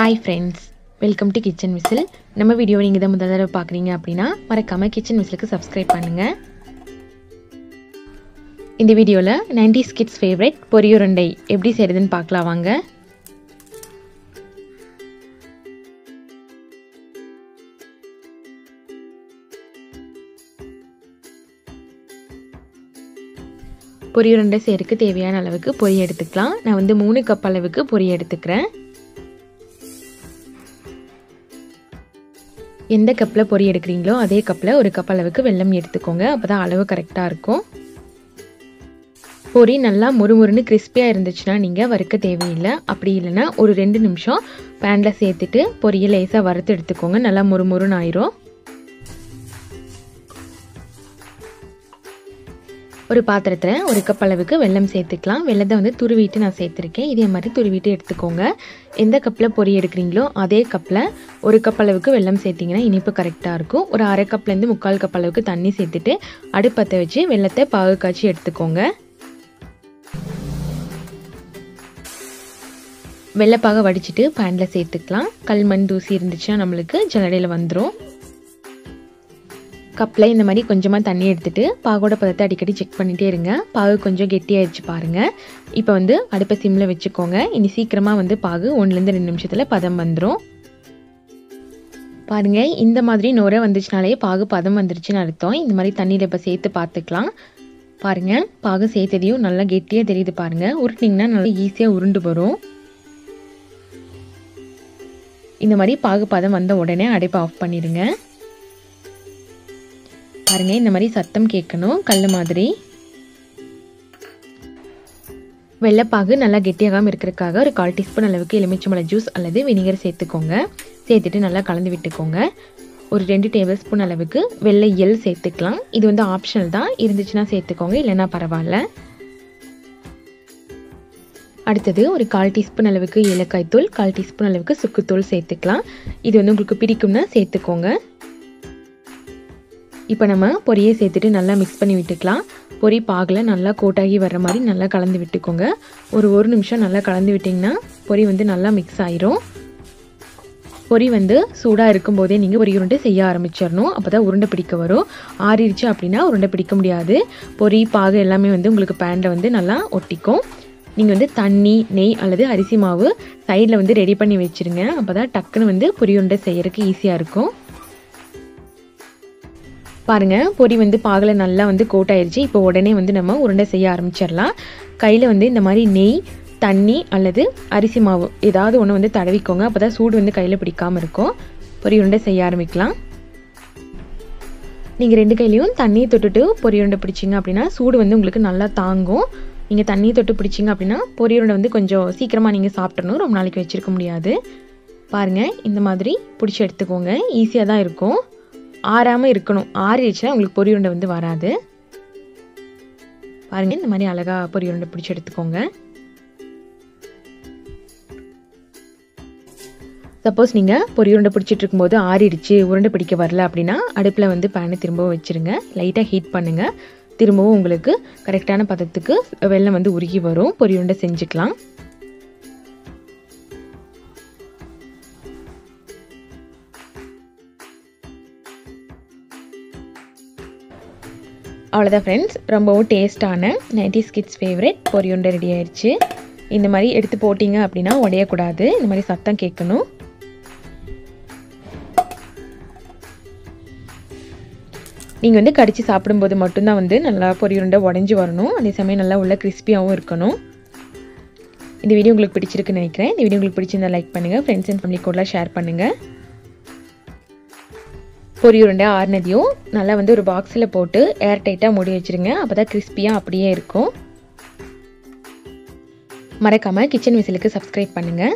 hi friends welcome to kitchen whistle நம்ம video நீங்கள் இதை முதல் தடவை பார்க்குறீங்க அப்படின்னா மறக்காமல் கிச்சன் விசிலுக்கு சப்ஸ்கிரைப் பண்ணுங்கள் இந்த வீடியோவில் 90s கிட்ஸ் ஃபேவரட் பொரியுருண்டை எப்படி செய்கிறதுன்னு பார்க்கலாம் வாங்க பொரியுருண்டை செய்யறதுக்கு தேவையான அளவுக்கு பொரி எடுத்துக்கலாம் நான் வந்து மூணு கப் அளவுக்கு பொரி எடுத்துக்கிறேன் எந்த கப்பில் பொரி எடுக்கிறீங்களோ அதே கப்பில் ஒரு கப் அளவுக்கு வெல்லம் எடுத்துக்கோங்க அப்போ தான் அளவு கரெக்டாக இருக்கும் பொரி நல்லா முறுமுறுன்னு கிறிஸ்பியாக இருந்துச்சுன்னா நீங்கள் வறுக்க தேவையில்லை அப்படி இல்லைன்னா ஒரு ரெண்டு நிமிஷம் பேனில் சேர்த்துட்டு பொரியை லேசாக வறுத்து எடுத்துக்கோங்க நல்லா முறுமுறுன்னு ஆயிரும் ஒரு பாத்திரத்தில் ஒரு கப் அளவுக்கு வெல்லம் சேர்த்துக்கலாம் வெள்ளத்தை வந்து துருவிட்டு நான் சேர்த்துருக்கேன் இதே மாதிரி துருவிட்டு எடுத்துக்கோங்க எந்த கப்பில் பொரி எடுக்கிறீங்களோ அதே கப்பில் ஒரு கப் அளவுக்கு வெல்லம் சேர்த்திங்கன்னா இனிப்பு கரெக்டாக இருக்கும் ஒரு அரை கப்லேருந்து முக்கால் கப் அளவுக்கு தண்ணி சேர்த்துட்டு அடுப்பத்தை வச்சு வெள்ளத்தை பாகு காய்ச்சி எடுத்துக்கோங்க வெள்ளைப்பாக வடிச்சிட்டு பேனில் சேர்த்துக்கலாம் கல் மண் தூசி இருந்துச்சுன்னா நம்மளுக்கு ஜல்லடையில் வந்துடும் கப்பில் இந்த மாதிரி கொஞ்சமாக தண்ணி எடுத்துகிட்டு பாகோட பதத்தை அடிக்கடி செக் பண்ணிகிட்டே இருங்க பாகு கொஞ்சம் கெட்டியாகிடுச்சு பாருங்கள் இப்போ வந்து அடுப்பை சிம்மில் வச்சுக்கோங்க இனி சீக்கிரமாக வந்து பாகு ஒன்றுலேருந்து ரெண்டு நிமிஷத்தில் பதம் வந்துடும் பாருங்கள் இந்த மாதிரி நுரை வந்துச்சுனாலே பாகு பதம் வந்துருச்சுன்னு அர்த்தம் இந்த மாதிரி தண்ணியில் இப்போ சேர்த்து பார்த்துக்கலாம் பாருங்கள் பாகு சேர்த்ததையும் நல்லா கெட்டியாக தெரியுது பாருங்கள் உருட்டிங்கன்னா நல்லா ஈஸியாக உருண்டு வரும் இந்த மாதிரி பாகு பதம் வந்த உடனே அடுப்பை ஆஃப் பண்ணிடுங்க பாருங்க இந்த மாதிரி சத்தம் கேட்கணும் கல் மாதிரி வெள்ளைப்பாகு நல்லா கெட்டியாகாமல் இருக்கிறதுக்காக ஒரு கால் டீஸ்பூன் அளவுக்கு எலுமிச்சம்பழ ஜூஸ் அல்லது வினிகர் சேர்த்துக்கோங்க சேர்த்துட்டு நல்லா கலந்து விட்டுக்கோங்க ஒரு ரெண்டு டேபிள் ஸ்பூன் அளவுக்கு வெள்ளை எள் சேர்த்துக்கலாம் இது வந்து ஆப்ஷனல் தான் இருந்துச்சுன்னா சேர்த்துக்கோங்க இல்லைன்னா பரவாயில்ல அடுத்தது ஒரு கால் டீஸ்பூன் அளவுக்கு ஏலக்காய் தூள் கால் டீஸ்பூன் அளவுக்கு சுக்குத்தூள் சேர்த்துக்கலாம் இது வந்து உங்களுக்கு பிடிக்கும்னா சேர்த்துக்கோங்க இப்போ நம்ம பொரியை சேர்த்துட்டு நல்லா மிக்ஸ் பண்ணி விட்டுக்கலாம் பொரி பாகில் நல்லா கோட்டாகி வர்ற மாதிரி நல்லா கலந்து விட்டுக்கோங்க ஒரு ஒரு நிமிஷம் நல்லா கலந்து விட்டிங்கன்னா பொரி வந்து நல்லா மிக்ஸ் ஆயிரும் பொரி வந்து சூடாக இருக்கும்போதே நீங்கள் பொரி உருண்டை செய்ய ஆரம்பிச்சிடணும் அப்போ தான் உருண்டை பிடிக்க வரும் ஆறிடுச்சு அப்படின்னா உருண்டை பிடிக்க முடியாது பொரி பாகு எல்லாமே வந்து உங்களுக்கு பேனில் வந்து நல்லா ஒட்டிக்கும் நீங்கள் வந்து தண்ணி நெய் அல்லது அரிசி மாவு சைடில் வந்து ரெடி பண்ணி வச்சுருங்க அப்போ தான் டக்குன்னு வந்து பொரி உருண்டை செய்யறதுக்கு ஈஸியாக இருக்கும் பாருங்கள் பொரி வந்து பாகில் நல்லா வந்து கோட் ஆயிடுச்சு இப்போ உடனே வந்து நம்ம உருண்டை செய்ய ஆரம்பிச்சிடலாம் கையில் வந்து இந்த மாதிரி நெய் தண்ணி அல்லது அரிசி மாவு ஏதாவது ஒன்று வந்து தடவிக்கோங்க அப்போ தான் சூடு வந்து கையில் பிடிக்காமல் இருக்கும் பொரி உருண்டை செய்ய ஆரம்பிக்கலாம் நீங்கள் ரெண்டு கையிலையும் தண்ணியை தொட்டுட்டு பொரி உருண்டை பிடிச்சிங்க அப்படின்னா சூடு வந்து உங்களுக்கு நல்லா தாங்கும் நீங்கள் தண்ணியை தொட்டு பிடிச்சிங்க அப்படின்னா பொரி உருண்டை வந்து கொஞ்சம் சீக்கிரமாக நீங்கள் சாப்பிட்றணும் ரொம்ப நாளைக்கு வச்சுருக்க முடியாது பாருங்கள் இந்த மாதிரி பிடிச்சி எடுத்துக்கோங்க ஈஸியாக தான் இருக்கும் ஆறாமல் இருக்கணும் ஆறிடுச்சுன்னா உங்களுக்கு பொரி உருண்டை வந்து வராது பாருங்கள் இந்த மாதிரி அழகாக பொரி உருண்டை பிடிச்சி எடுத்துக்கோங்க சப்போஸ் நீங்கள் பொரி உருண்டை பிடிச்சிட்டு இருக்கும்போது ஆறிடுச்சு உருண்டை பிடிக்க வரல அப்படின்னா அடுப்பில் வந்து பேனை திரும்பவும் வச்சுருங்க லைட்டாக ஹீட் பண்ணுங்கள் திரும்பவும் உங்களுக்கு கரெக்டான பதத்துக்கு வெள்ளம் வந்து உருகி வரும் பொரி உருண்டை செஞ்சுக்கலாம் அவ்வளோதான் ஃப்ரெண்ட்ஸ் ரொம்பவும் டேஸ்ட்டான நைன்டிஸ் கிட்ஸ் ஃபேவரட் பொரியுண்டை ரெடி ஆயிடுச்சு இந்த மாதிரி எடுத்து போட்டிங்க அப்படின்னா உடையக்கூடாது இந்த மாதிரி சத்தம் கேட்கணும் நீங்கள் வந்து கடித்து சாப்பிடும்போது மட்டும்தான் வந்து நல்லா பொரியுருண்டை உடஞ்சி வரணும் அதே சமயம் நல்லா உள்ள கிறிஸ்பியாகவும் இருக்கணும் இந்த வீடியோ உங்களுக்கு பிடிச்சிருக்குன்னு நினைக்கிறேன் இந்த வீடியோ உங்களுக்கு பிடிச்சிருந்தா லைக் பண்ணுங்கள் ஃப்ரெண்ட்ஸ் அண்ட் ஃபேமிலி கூட ஷேர் பண்ணுங்கள் பொரி உருண்டை ஆறுனதையும் நல்லா வந்து ஒரு பாக்ஸில் போட்டு ஏர் டைட்டாக மூடி வச்சுருங்க அப்போ தான் கிறிஸ்பியாக அப்படியே இருக்கும் மறக்காமல் கிச்சன் விசிலுக்கு சப்ஸ்கிரைப் பண்ணுங்கள்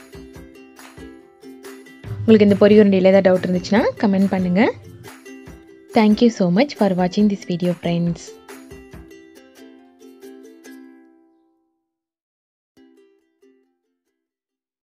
உங்களுக்கு இந்த பொரி உருண்டையில் ஏதாவது டவுட் இருந்துச்சுன்னா கமெண்ட் பண்ணுங்கள் தேங்க்யூ ஸோ மச் ஃபார் வாட்சிங் திஸ் வீடியோ ஃப்ரெண்ட்ஸ்